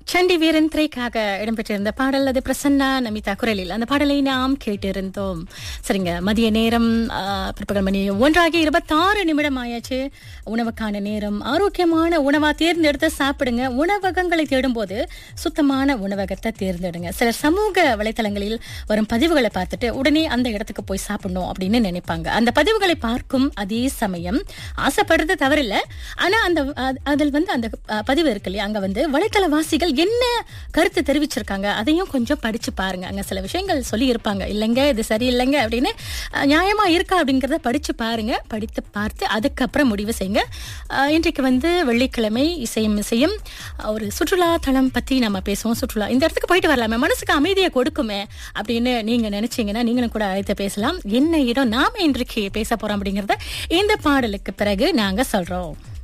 சண்டி வீரன் திரைக்காக இடம்பெற்றிருந்த பாடல் அது பிரசன்னா நமிதா குரலில் அந்த பாடலை நாம் கேட்டிருந்தோம் சரிங்க மதிய நேரம் ஆ, பிற்பகல் மணி ஒன்றாகி இருபத்தாறு நிமிடம் ஆயாச்சு உணவுக்கான நேரம் ஆரோக்கியமான உணவா தேர்ந்தெடுத்து சாப்பிடுங்க உணவகங்களை தேடும்போது சுத்தமான உணவகத்தை தேர்ந்தெடுங்க சிலர் சமூக வலைத்தளங்களில் வரும் பதிவுகளை பார்த்துட்டு உடனே அந்த இடத்துக்கு போய் சாப்பிடணும் அப்படின்னு நினைப்பாங்க அந்த பதிவுகளை பார்க்கும் அதே சமயம் ஆசைப்படுறது தவறில்ல ஆனா அந்த அ- அதில் வந்து அந்த அ, பதிவு இருக்கு இல்லையா அங்க வந்து வலைத்தளவாசிகள் என்ன கருத்து தெரிவிச்சிருக்காங்க அதையும் கொஞ்சம் படிச்சு பாருங்க அங்க சில விஷயங்கள் சொல்லி இருப்பாங்க இல்லைங்க இது சரியில்லைங்க அப்படின்னு அ, நியாயமா இருக்கா அப்படிங்கறத படிச்சு பாருங்க படித்து பார்த்து அதுக்கப்புறம் முடிவு செய்யுங்க அ, இன்றைக்கு வந்து வெள்ளிக்கிழமை இசையும் இசையும் அ, ஒரு சுற்றுலா தளம் பத்தி நம்ம பேசுவோம் சுற்றுலா இந்த இடத்துக்கு போயிட்டு வரலாமே மனசுக்கு அமைதியை கொடுக்குமே அப்படின்னு நீங்க நினைச்சீங்கன்னா நீங்களும் கூட அழைத்து பேசலாம் என்ன இடம் நாம இன்றைக்கு பேச போறோம் அப்படிங்கறத இந்த பாடலுக்கு பிறகு நாங்க சொல்றோம்